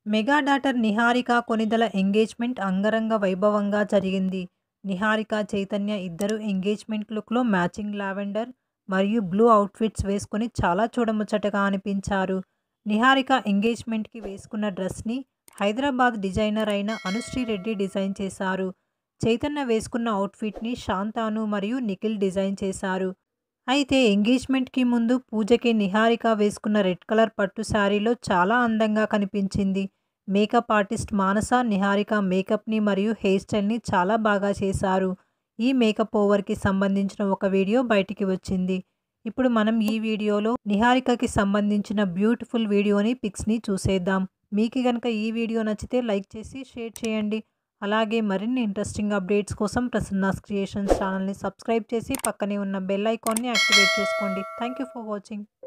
mega daughter Niharika Konidela engagement అంగరంగ వైభవంగా జరిగింది నిహారిక చైతన్య ఇద్దరు ఎంగేజ్మెంట్ లుక్లో మ్యాచింగ్ లావెండర్ మరియు బ్లూ అవుట్ఫిట్స్ వేసుకొని చాలా చూడముచ్చటగా అనిపించారు నిహారిక ఎంగేజ్మెంట్కి వేసుకున్న డ్రెస్ని హైదరాబాద్ డిజైనర్ అయిన అనుశ్రీ రెడ్డి డిజైన్ చేశారు చైతన్య వేసుకున్న అవుట్ఫిట్ని శాంతాను మరియు నిఖిల్ డిజైన్ చేశారు అయితే ఎంగేజ్మెంట్కి ముందు పూజకి నిహారిక వేసుకున్న రెడ్ కలర్ పట్టు శారీలో చాలా అందంగా కనిపించింది మేకప్ ఆర్టిస్ట్ మానస నిహారిక మేకప్ని మరియు హెయిర్ స్టైల్ని చాలా బాగా చేశారు ఈ మేకప్ ఓవర్కి సంబంధించిన ఒక వీడియో బయటికి వచ్చింది ఇప్పుడు మనం ఈ వీడియోలో నిహారికకి సంబంధించిన బ్యూటిఫుల్ వీడియోని పిక్స్ని చూసేద్దాం మీకు కనుక ఈ వీడియో నచ్చితే లైక్ చేసి షేర్ చేయండి అలాగే మరిన్ని ఇంట్రెస్టింగ్ అప్డేట్స్ కోసం ప్రసన్నాస్ క్రియేషన్స్ ఛానల్ని సబ్స్క్రైబ్ చేసి పక్కనే ఉన్న బెల్ ఐకాన్ని యాక్టివేట్ చేసుకోండి థ్యాంక్ యూ ఫర్ వాచింగ్